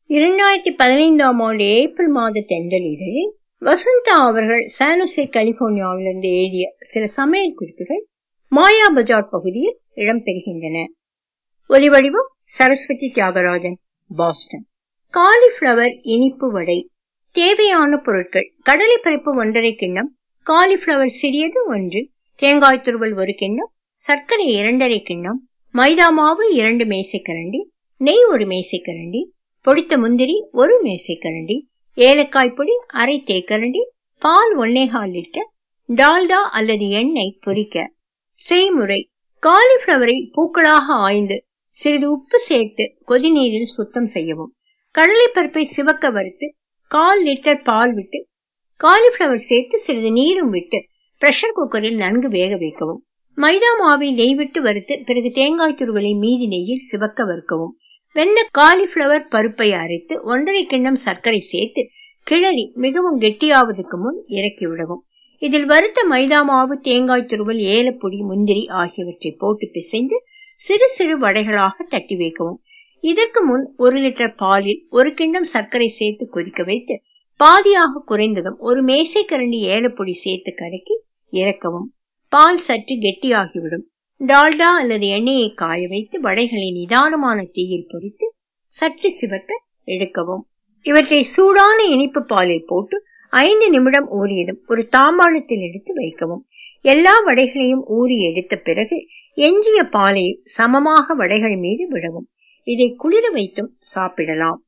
இரண்டாயிரத்தி பதினைந்தாம் ஆண்டு ஏப்ரல் மாத தென்றலிதழில் வசந்தா அவர்கள் சானுசே கலிபோர்னியாவிலிருந்து எழுதிய சில சமையல் குறிப்புகள் மாயா பஜார் பகுதியில் இடம்பெறுகின்றன ஒலிவடிவம் சரஸ்வதி தியாகராஜன் பாஸ்டன் காலிஃபிளவர் இனிப்பு வடை தேவையான பொருட்கள் கடலைப்பருப்பு ஒன்றரை கிண்ணம் காலிஃபிளவர் சிறியது ஒன்று தேங்காய் துருவல் ஒரு கிண்ணம் சர்க்கரை இரண்டரை கிண்ணம் மைதா மாவு இரண்டு மேசைக்கரண்டி நெய் ஒரு மேசைக்கரண்டி பொடித்த முந்திரி ஒரு மேசைக்கரண்டி ஏலக்காய் பொடி அரை தேக்கரண்டி பால் ஒன்னேகால் லிட்டர் டால்டா அல்லது எண்ணெய் பொரிக்க செய்முறை காலிஃபிளவரை பூக்களாக ஆய்ந்து சிறிது உப்பு சேர்த்து கொதிநீரில் சுத்தம் செய்யவும் கடலைப்பருப்பை சிவக்க வறுத்து கால் லிட்டர் பால் விட்டு காலிஃபிளவர் சேர்த்து சிறிது நீரும் விட்டு பிரஷர் குக்கரில் நன்கு வேக வைக்கவும் மைதா மாவை நெய் விட்டு வறுத்து பிறகு தேங்காய் துருவலை மீதி நெய்யில் சிவக்க வறுக்கவும் வெந்த காலிஃபிளவர் பருப்பை அரைத்து ஒன்றரை கிண்ணம் சர்க்கரை சேர்த்து கிளறி மிகவும் கெட்டியாவதற்கு முன் இறக்கி விடவும் இதில் வறுத்த மைதா மாவு தேங்காய் துருவல் ஏலப்பொடி முந்திரி ஆகியவற்றை போட்டு பிசைந்து சிறு சிறு வடைகளாக தட்டி வைக்கவும் இதற்கு முன் ஒரு லிட்டர் பாலில் ஒரு கிண்ணம் சர்க்கரை சேர்த்து கொதிக்க வைத்து பாதியாக குறைந்ததும் ஒரு மேசை கரண்டி ஏலப்பொடி சேர்த்து கலக்கி இறக்கவும் பால் சற்று கெட்டியாகிவிடும் டால்டா அல்லது எண்ணெயை காய வைத்து வடைகளை நிதானமான தீயில் பொரித்து சற்று சிவக்க எடுக்கவும் இவற்றை சூடான இனிப்பு பாலில் போட்டு ஐந்து நிமிடம் ஊறியதும் ஒரு தாம்பாளத்தில் எடுத்து வைக்கவும் எல்லா வடைகளையும் ஊறி எடுத்த பிறகு எஞ்சிய பாலையும் சமமாக வடைகள் மீது விடவும் இதை குளிர வைத்தும் சாப்பிடலாம்